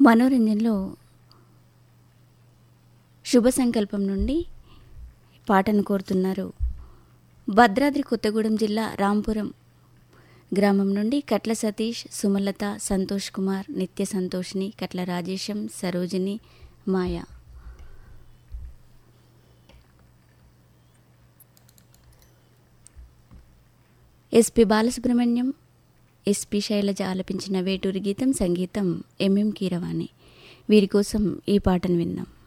మనోరంజన్లో శుభ సంకల్పం నుండి పాటను కోరుతున్నారు భద్రాద్రి కొత్తగూడెం జిల్లా రాంపురం గ్రామం నుండి కట్ల సతీష్ సుమలత సంతోష్ కుమార్ నిత్య సంతోష్ని కట్ల రాజేశం సరోజిని మాయ ఎస్పి బాలసుబ్రహ్మణ్యం ఎస్పి శైలజ ఆలపించిన వేటూరి గీతం సంగీతం ఎంఎం కీరవాణి వీరి కోసం ఈ పాటను విందాం